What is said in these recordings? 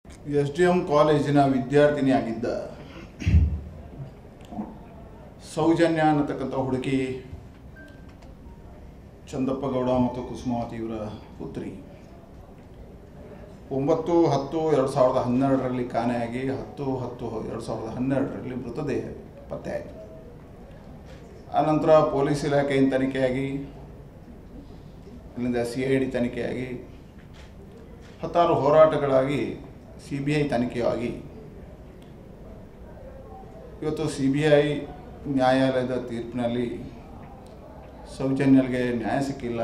S D M ಕಾಲೇಜಿನ ವಿದ್ಯಾರ್ಥಿನಿಯಾಗಿದ್ದ ಸೌಜನ್ಯ ಅನ್ನತಕ್ಕಂಥ ಹುಡುಗಿ ಚಂದಪ್ಪ ಗೌಡ ಮತ್ತು ಕುಸುಮಾವತಿ ಇವರ ಪುತ್ರಿ ಒಂಬತ್ತು ಹತ್ತು ಎರಡು ಸಾವಿರದ ಹನ್ನೆರಡರಲ್ಲಿ ಕಾಣೆಯಾಗಿ ಹತ್ತು ಹತ್ತು ಎರಡು ಸಾವಿರದ ಹನ್ನೆರಡರಲ್ಲಿ ಮೃತದೇಹ ಪತ್ತೆಯಾಯಿತು ಆನಂತರ ಪೊಲೀಸ್ ಇಲಾಖೆಯಿಂದ ತನಿಖೆಯಾಗಿ ಅಲ್ಲಿಂದ ಸಿ ಐ ಡಿ ತನಿಖೆಯಾಗಿ ಹತ್ತಾರು ಹೋರಾಟಗಳಾಗಿ ಸಿ ಬಿ ಐ ತನಿಖೆಯಾಗಿ ಇವತ್ತು ಸಿ ಬಿ ಐ ನ್ಯಾಯಾಲಯದ ತೀರ್ಪಿನಲ್ಲಿ ಸೌಜನ್ಯಲ್ಗೆ ನ್ಯಾಯ ಸಿಕ್ಕಿಲ್ಲ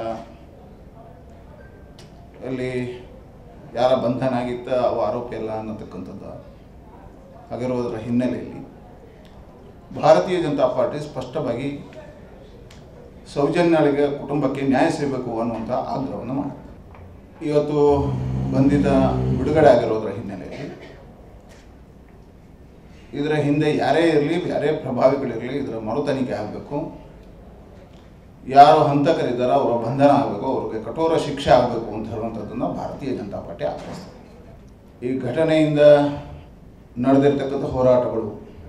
ಅಲ್ಲಿ ಯಾರ ಬಂಧನ ಆಗಿತ್ತ ಅವ ಆರೋಪಿ ಅಲ್ಲ ಅನ್ನತಕ್ಕಂಥದ್ದು ಆಗಿರೋದರ ಹಿನ್ನೆಲೆಯಲ್ಲಿ ಭಾರತೀಯ ಜನತಾ ಪಾರ್ಟಿ ಸ್ಪಷ್ಟವಾಗಿ ಸೌಜನ್ಯಳಿಗೆ ಕುಟುಂಬಕ್ಕೆ ನ್ಯಾಯ ಸಿಗಬೇಕು ಅನ್ನುವಂಥ ಆಗ್ರಹವನ್ನು ಮಾಡಿದೆ ಇವತ್ತು ಬಂಧಿತ ಬಿಡುಗಡೆ ಆಗಿರೋದರ ಹಿನ್ನೆಲೆಯಲ್ಲಿ ಇದರ ಹಿಂದೆ ಯಾರೇ ಇರಲಿ ಯಾರೇ ಪ್ರಭಾವಿಗಳಿರಲಿ ಇದರ ಮರು ತನಿಖೆ ಆಗಬೇಕು ಯಾರು ಹಂತಕರಿದ್ದಾರೋ ಅವರ ಬಂಧನ ಆಗಬೇಕು ಅವ್ರಿಗೆ ಕಠೋರ ಶಿಕ್ಷೆ ಆಗಬೇಕು ಅಂತ ಹೇಳುವಂಥದ್ದನ್ನು ಭಾರತೀಯ ಜನತಾ ಪಾರ್ಟಿ ಆಗ್ರಹಿಸ್ತದೆ ಈ ಘಟನೆಯಿಂದ ನಡೆದಿರ್ತಕ್ಕಂಥ ಹೋರಾಟಗಳು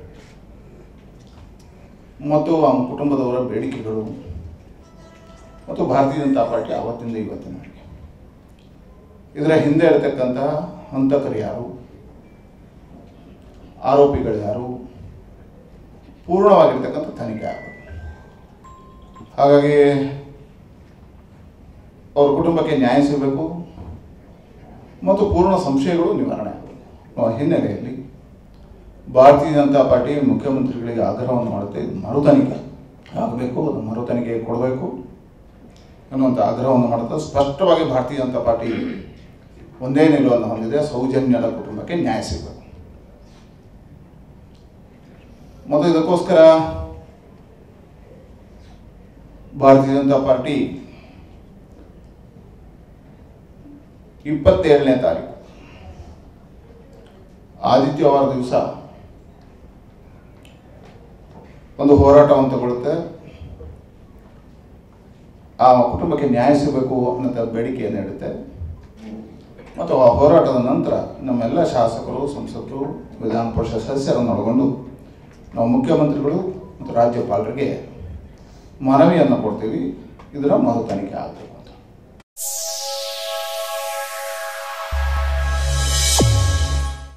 ಮತ್ತು ಆ ಕುಟುಂಬದವರ ಬೇಡಿಕೆಗಳು ಮತ್ತು ಭಾರತೀಯ ಜನತಾ ಪಾರ್ಟಿ ಆವತ್ತಿಂದ ಇವತ್ತಿನವರೆಗೆ ಇದರ ಹಿಂದೆ ಇರತಕ್ಕಂಥ ಹಂತಕರು ಯಾರು ಆರೋಪಿಗಳು ಯಾರು ಪೂರ್ಣವಾಗಿರ್ತಕ್ಕಂಥ ತನಿಖೆ ಆಗಬೇಕು ಹಾಗಾಗಿ ಅವ್ರ ಕುಟುಂಬಕ್ಕೆ ನ್ಯಾಯ ಸಿಗಬೇಕು ಮತ್ತು ಪೂರ್ಣ ಸಂಶಯಗಳು ನಿವಾರಣೆ ಆಗಬೇಕು ಆ ಹಿನ್ನೆಲೆಯಲ್ಲಿ ಭಾರತೀಯ ಜನತಾ ಪಾರ್ಟಿ ಮುಖ್ಯಮಂತ್ರಿಗಳಿಗೆ ಆಗ್ರಹವನ್ನು ಮಾಡುತ್ತೆ ಇದು ಮರು ತನಿಖೆ ಆಗಬೇಕು ಅದು ಮರು ತನಿಖೆ ಕೊಡಬೇಕು ಅನ್ನುವಂಥ ಆಗ್ರಹವನ್ನು ಮಾಡುತ್ತೆ ಸ್ಪಷ್ಟವಾಗಿ ಭಾರತೀಯ ಜನತಾ ಪಾರ್ಟಿ ಒಂದೇ ನಿಲುವನ್ನು ಹೊಂದಿದೆ ಸೌಜನ್ಯದ ಕುಟುಂಬಕ್ಕೆ ನ್ಯಾಯ ಸಿಗಬೇಕು ಮತ್ತು ಇದಕ್ಕೋಸ್ಕರ ಭಾರತೀಯ ಜನತಾ ಪಾರ್ಟಿ ಇಪ್ಪತ್ತೇಳನೇ ತಾರೀಕು ಆದಿತ್ಯವಾರ ದಿವಸ ಒಂದು ಹೋರಾಟವನ್ನು ತಗೊಳುತ್ತೆ ಆ ಕುಟುಂಬಕ್ಕೆ ನ್ಯಾಯ ಸಿಗಬೇಕು ಅನ್ನೋ ಬೇಡಿಕೆಯನ್ನು ಇಡುತ್ತೆ ಮತ್ತು ಆ ಹೋರಾಟದ ನಂತರ ನಮ್ಮೆಲ್ಲ ಶಾಸಕರು ಸಂಸದರು ವಿಧಾನ ಪರಿಷತ್ ಸದಸ್ಯರನ್ನು ಒಳಗೊಂಡು ನಾವು ಮುಖ್ಯಮಂತ್ರಿಗಳು ಮತ್ತು ರಾಜ್ಯಪಾಲರಿಗೆ ಮನವಿಯನ್ನು ಕೊಡ್ತೀವಿ ಇದರ ಮರು ತನಿಖೆ ಆಗಬೇಕು